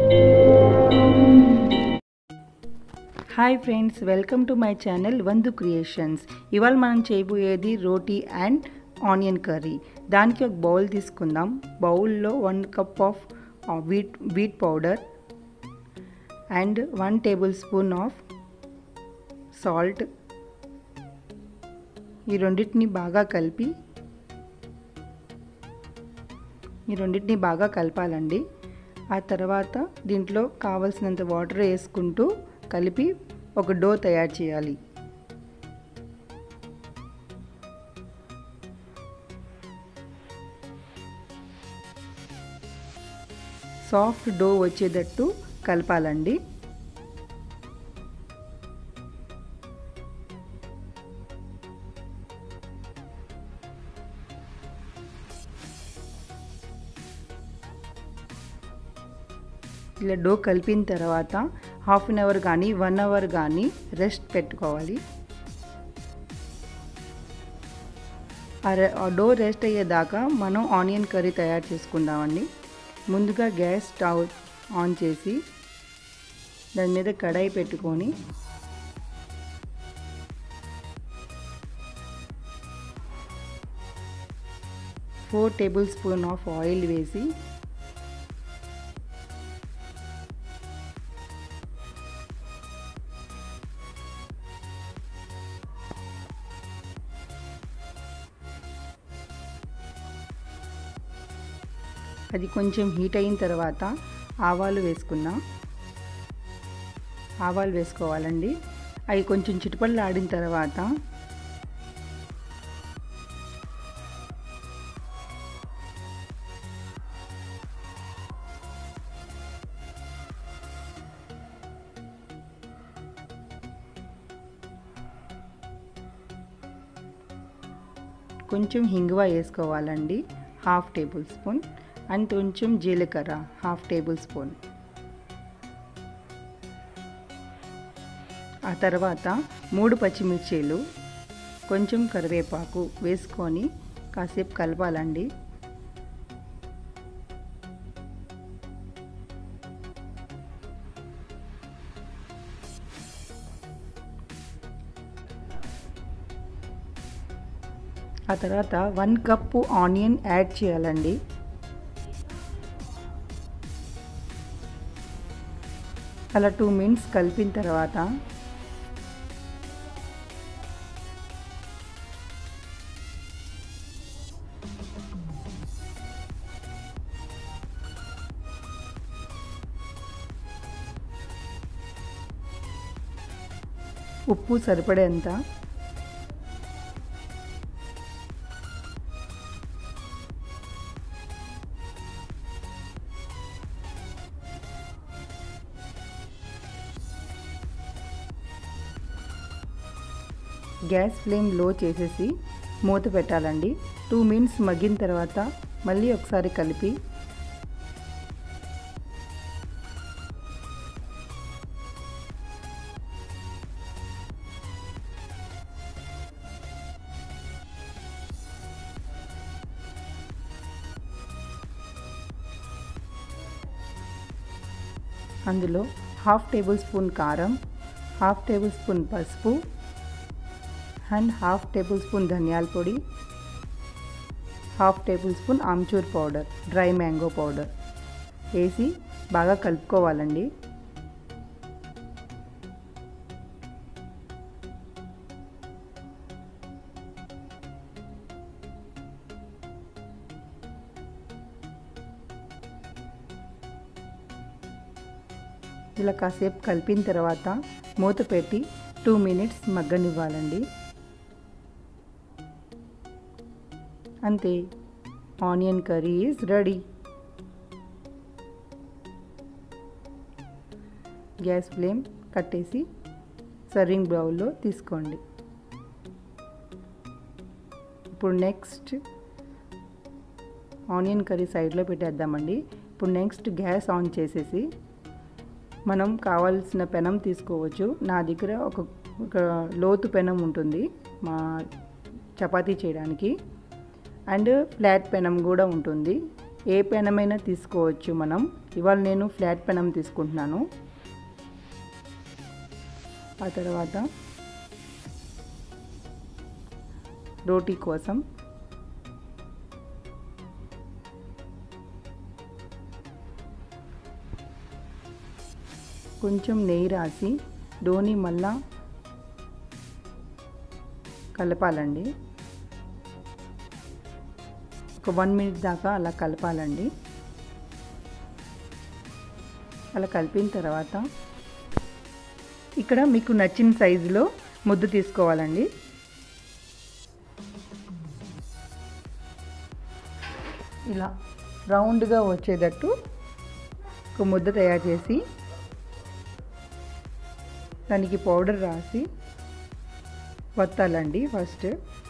hi friends welcome to my channel Vandu creations ఇవాళ మనం చేయబోయేది రోటీ అండ్ ఆనియన్ కర్రీ దానికి ఒక బౌల్ తీసుకుందాం బౌల్లో one cup of wheat wheat powder and one tablespoon of salt ఈ రెండింటిని బాగా కలిపి ఈ రెండింటిని బాగా కలపాలండి ఆ తర్వాత దీంట్లో కావలసినంత వాటర్ వేసుకుంటూ కలిపి ఒక డో తయారు చేయాలి సాఫ్ట్ డో వచ్చేటట్టు కలపాలండి ఇలా డో కలిపిన తర్వాత హాఫ్ అన్ అవర్ కానీ వన్ అవర్ కానీ రెస్ట్ పెట్టుకోవాలి ఆ డో రెస్ట్ అయ్యేదాకా మనం ఆనియన్ కర్రీ తయారు చేసుకుందామండి ముందుగా గ్యాస్ స్టవ్ ఆన్ చేసి దాని మీద కడాయి పెట్టుకొని four tablespoon of oil వేసి అది కొంచెం హీట్ అయిన తర్వాత ఆవాలు వేసుకున్నాం ఆవాలు వేసుకోవాలండి అవి కొంచెం చిటుపళ్ళు ఆడిన తర్వాత కొంచెం హింగువ వేసుకోవాలండి హాఫ్ టేబుల్ స్పూన్ అండ్ కొంచెం జీలకర్ర హాఫ్ టేబుల్ స్పూన్ ఆ తర్వాత మూడు పచ్చిమిర్చీలు కొంచెం కరివేపాకు వేసుకొని కాసేపు కలపాలండి ఆ తర్వాత వన్ కప్పు ఆనియన్ యాడ్ చేయాలండి అలా టూ మినిట్స్ కలిపిన తర్వాత ఉప్పు సరిపడేంత గ్యాస్ ఫ్లేమ్ లో చేసేసి మూత పెట్టాలండి టూ మినిట్స్ మగ్గిన తర్వాత మళ్ళీ ఒకసారి కలిపి అందులో హాఫ్ టేబుల్ స్పూన్ కారం హాఫ్ టేబుల్ స్పూన్ పసుపు అండ్ హాఫ్ టేబుల్ స్పూన్ ధనియాల పొడి half tablespoon amchur powder dry mango powder వేసి బాగా కలుపుకోవాలండి ఇలా కాసేపు కలిపిన తర్వాత మూత పెట్టి టూ మినిట్స్ మగ్గనివ్వాలండి అంతే onion curry is ready gas flame కట్టేసి సర్వింగ్ బౌల్లో తీసుకోండి ఇప్పుడు నెక్స్ట్ ఆనియన్ కర్రీ సైడ్లో పెట్టేద్దామండి ఇప్పుడు నెక్స్ట్ గ్యాస్ ఆన్ చేసేసి మనం కావాల్సిన పెనం తీసుకోవచ్చు నా దగ్గర ఒక ఒక లోతు పెనం ఉంటుంది మా చపాతీ చేయడానికి అండ్ ఫ్లాట్ పెనం కూడా ఉంటుంది ఏ పెనమైనా తీసుకోవచ్చు మనం ఇవాళ నేను ఫ్లాట్ పెనం తీసుకుంటున్నాను ఆ తర్వాత రోటీ కోసం కొంచెం నెయ్యి రాసి డోని మళ్ళా కలపాలండి ఒక వన్ మినిట్ దాకా అలా కలపాలండి అలా కలిపిన తర్వాత ఇక్కడ మీకు నచ్చిన సైజులో ముద్ద తీసుకోవాలండి ఇలా రౌండ్గా వచ్చేటట్టు ఒక ముద్ద తయారు చేసి దానికి పౌడర్ రాసి వత్తాలండి ఫస్ట్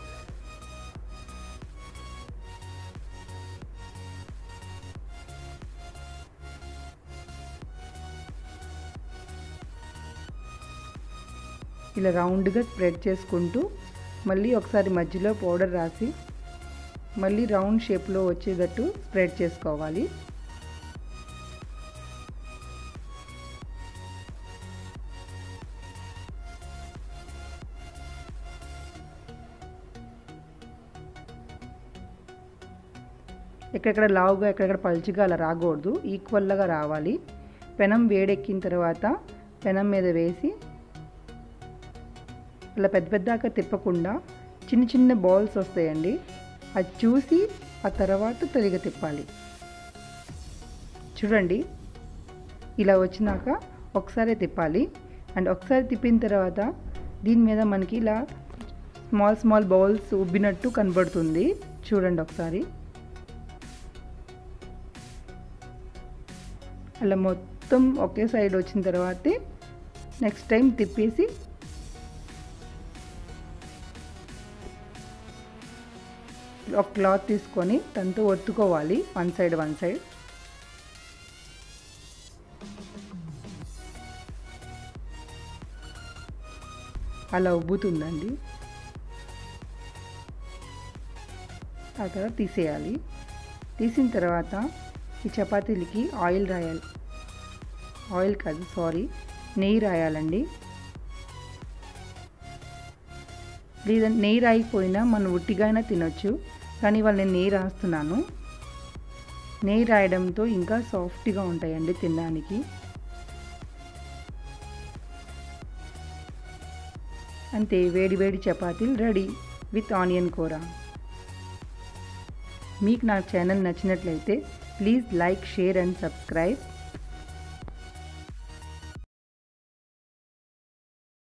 ఇలా రౌండ్గా స్ప్రెడ్ చేసుకుంటూ మళ్ళీ ఒకసారి మధ్యలో పౌడర్ రాసి మళ్ళీ రౌండ్ షేప్లో వచ్చేటట్టు స్ప్రెడ్ చేసుకోవాలి ఎక్కడెక్కడ లావుగా ఎక్కడెక్కడ పలుచగా అలా రాకూడదు ఈక్వల్గా రావాలి పెనం వేడెక్కిన తర్వాత పెనం మీద వేసి ఇలా పెద్ద పెద్దాక తిప్పకుండా చిన్న చిన్న బాల్స్ వస్తాయండి అది చూసి ఆ తర్వాత తొలిగా తిప్పాలి చూడండి ఇలా వచ్చినాక ఒకసారి తిప్పాలి అండ్ ఒకసారి తిప్పిన తర్వాత దీని మీద మనకి ఇలా స్మాల్ స్మాల్ బౌల్స్ ఉబ్బినట్టు కనబడుతుంది చూడండి ఒకసారి అలా మొత్తం ఒకే సైడ్ వచ్చిన తర్వాతే నెక్స్ట్ టైం తిప్పేసి ఒక క్లాత్ తీసుకొని తనతో ఒత్తుకోవాలి వన్ సైడ్ వన్ సైడ్ అలా ఉబ్బుతుందండి ఆ తర్వాత తీసేయాలి తీసిన తర్వాత ఈ చపాతీలకి ఆయిల్ రాయాలి ఆయిల్ కాదు సారీ నెయ్యి రాయాలండి లేదంటే నెయ్యి రాయిపోయినా మనం ఉట్టిగా అయినా తినొచ్చు కానీ ఇవాళ నేను నెయ్యి రాస్తున్నాను నెయ్యి రాయడంతో ఇంకా సాఫ్ట్గా ఉంటాయండి తినడానికి అంతే వేడి వేడి చపాతీలు రెడీ విత్ ఆనియన్ కూర మీకు నా ఛానల్ నచ్చినట్లయితే please like share and subscribe